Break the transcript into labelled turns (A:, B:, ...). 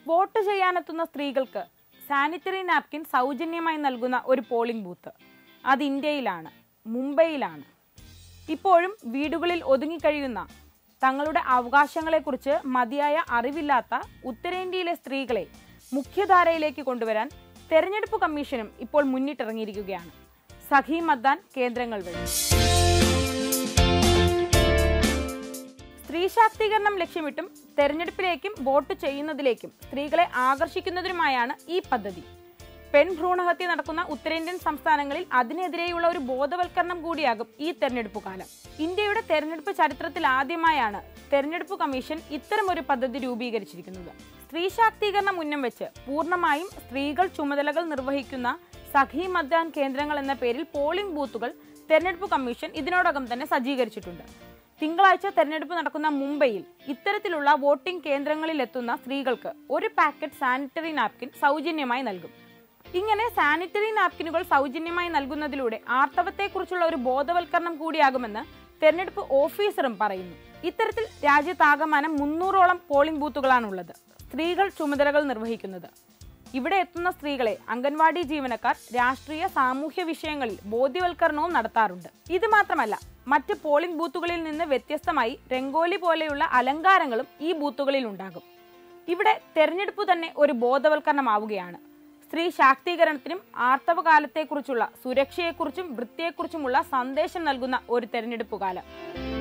A: vote ചെയ്യാനെത്തുന്ന സ്ത്രീകൾക്ക് sanitary napkin സൗജന്യമായി നൽകുന്ന ഒരു പോളിംഗ് ബൂത്ത് അത് ഇന്ത്യയിലാണ് മുംബൈയിലാണ് ഇപ്പോഴും വീടുകളിൽ ഒതുങ്ങിക്കഴിയുന്ന തങ്ങളുടെ അവകാശങ്ങളെക്കുറിച്ച് മതിയായ അറിവില്ലാത്ത ഉത്തരേന്ത്യയിലെ സ്ത്രീകളെ മുഖ്യധാരയിലേക്ക് കൊണ്ടുവരാൻ തെരഞ്ഞെടുപ്പ് കമ്മീഷനും ഇപ്പോൾ മുന്നിട്ടിറങ്ങിയിരിക്കുകയാണ് സഖി മദ്ദാൻ കേന്ദ്രങ്ങൾ വഴി സ്ത്രീ ശാക്തീകരണം ലക്ഷ്യമിട്ടും തെരഞ്ഞെടുപ്പിലേക്കും വോട്ട് ചെയ്യുന്നതിലേക്കും സ്ത്രീകളെ ആകർഷിക്കുന്നതിനുമായാണ് ഈ പദ്ധതി പെൺ ഭ്രൂണഹത്യ നടക്കുന്ന ഉത്തരേന്ത്യൻ സംസ്ഥാനങ്ങളിൽ അതിനെതിരെയുള്ള ഒരു ബോധവൽക്കരണം കൂടിയാകും ഈ തെരഞ്ഞെടുപ്പ് കാലം ഇന്ത്യയുടെ തെരഞ്ഞെടുപ്പ് ചരിത്രത്തിൽ ആദ്യമായാണ് തെരഞ്ഞെടുപ്പ് കമ്മീഷൻ ഇത്തരമൊരു പദ്ധതി രൂപീകരിച്ചിരിക്കുന്നത് സ്ത്രീ ശാക്തീകരണം മുന്നം വെച്ച് പൂർണ്ണമായും സ്ത്രീകൾ ചുമതലകൾ നിർവഹിക്കുന്ന സഖി മദ്ദാൻ കേന്ദ്രങ്ങൾ എന്ന പേരിൽ പോളിംഗ് ബൂത്തുകൾ തെരഞ്ഞെടുപ്പ് കമ്മീഷൻ ഇതിനോടകം തന്നെ സജ്ജീകരിച്ചിട്ടുണ്ട് തിങ്കളാഴ്ച തെരഞ്ഞെടുപ്പ് നടക്കുന്ന മുംബൈയിൽ ഇത്തരത്തിലുള്ള വോട്ടിംഗ് കേന്ദ്രങ്ങളിൽ എത്തുന്ന സ്ത്രീകൾക്ക് ഒരു പാക്കറ്റ് സാനിറ്ററി നാപ്കിൻ സൗജന്യമായി നൽകും ഇങ്ങനെ സാനിറ്ററി നാപ്കിനുകൾ സൗജന്യമായി നൽകുന്നതിലൂടെ ആർത്തവത്തെക്കുറിച്ചുള്ള ഒരു ബോധവൽക്കരണം കൂടിയാകുമെന്ന് തെരഞ്ഞെടുപ്പ് ഓഫീസറും പറയുന്നു ഇത്തരത്തിൽ രാജ്യത്താകമാനം മുന്നൂറോളം പോളിംഗ് ബൂത്തുകളാണുള്ളത് സ്ത്രീകൾ ചുമതലകൾ നിർവഹിക്കുന്നത് ഇവിടെ എത്തുന്ന സ്ത്രീകളെ അംഗൻവാടി ജീവനക്കാർ രാഷ്ട്രീയ സാമൂഹ്യ വിഷയങ്ങളിൽ ബോധ്യവൽക്കരണവും നടത്താറുണ്ട് ഇത് മാത്രമല്ല മറ്റ് പോളിംഗ് ബൂത്തുകളിൽ നിന്ന് വ്യത്യസ്തമായി രംഗോലി പോലെയുള്ള അലങ്കാരങ്ങളും ഈ ബൂത്തുകളിൽ ഉണ്ടാകും ഇവിടെ തെരഞ്ഞെടുപ്പ് തന്നെ ഒരു ബോധവൽക്കരണമാവുകയാണ് സ്ത്രീ ശാക്തീകരണത്തിനും ആർത്തവകാലത്തെക്കുറിച്ചുള്ള സുരക്ഷയെക്കുറിച്ചും വൃത്തിയെക്കുറിച്ചുമുള്ള സന്ദേശം നൽകുന്ന ഒരു തെരഞ്ഞെടുപ്പ് കാലം